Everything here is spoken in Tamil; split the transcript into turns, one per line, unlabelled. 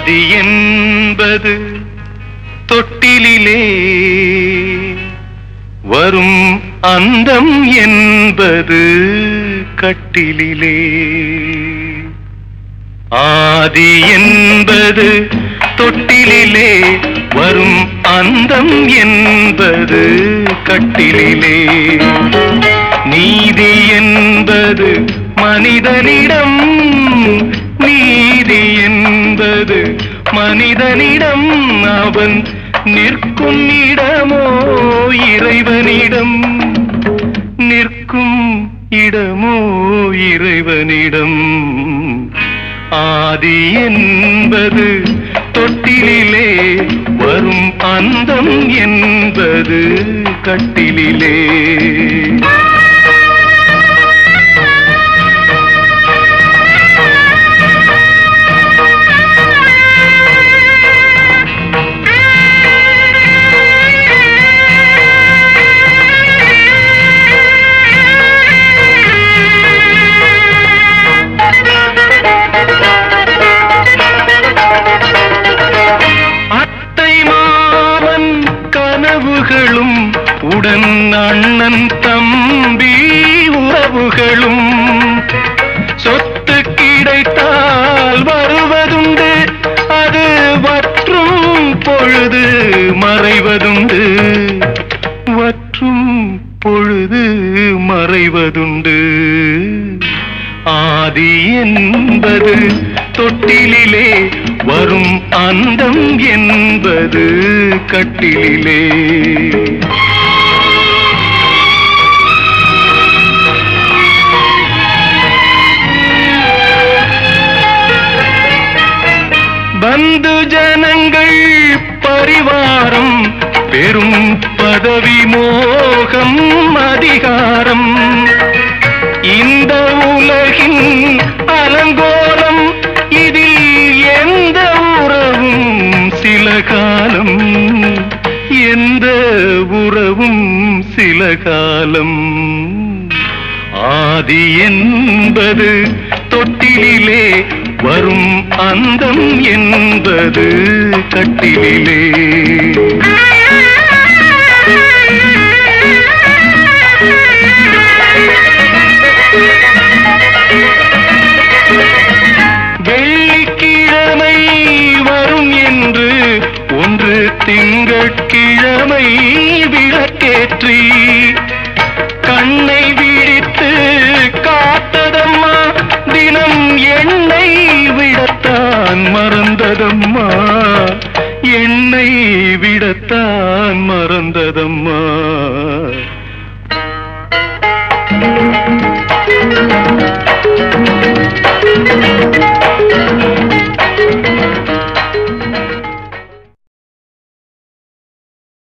ஆதி என்பது தொட்டிலிலே வரும் அந்தம் என்பது கட்டிலிலே ஆதி என்பது தொட்டிலிலே வரும் அந்தம் என்பது கட்டிலிலே நீதி என்பது மனிதனிடம் நீதி என்பது மனிதனிடம் அவன் நிற்கும் இடமோ இறைவனிடம் நிற்கும் இடமோ இறைவனிடம் ஆதி என்பது தொட்டிலிலே வரும் அந்தம் என்பது கட்டிலிலே அத்தை மாமன் கனவுகளும் உடன் அண்ணன் தம்பி உறவுகளும் சொத்து கிடைத்தால் வருவதுண்டு அது வற்றும் பொழுது மறைவதுண்டு வற்றும் பொழுது மறைவதுண்டு ஆதி என்பது தொட்டிலிலே வரும் அந்தம் என்பது கட்டிலிலே பந்து ஜனங்கள் பரிவாரம் பெரும் பதவி மோகம் அதிகாரம் இந்த உலகின் அலங்கோலம் இதில் எந்த உறவும் சில காலம் எந்த உறவும் சில காலம் ஆதி என்பது தொட்டிலிலே வரும் அந்தம் என்பது கட்டிலிலே வெள்ளிக்கிழமை வரும் என்று ஒன்று திங்கட்கிழமை விளக்கேற்றி கண்ணை விழித்து காத்ததம்மா தினம் எண்ணெய் விடத்தான் மறந்ததம்மா எண்ணெய் விடத்தான் மறந்ததம்மா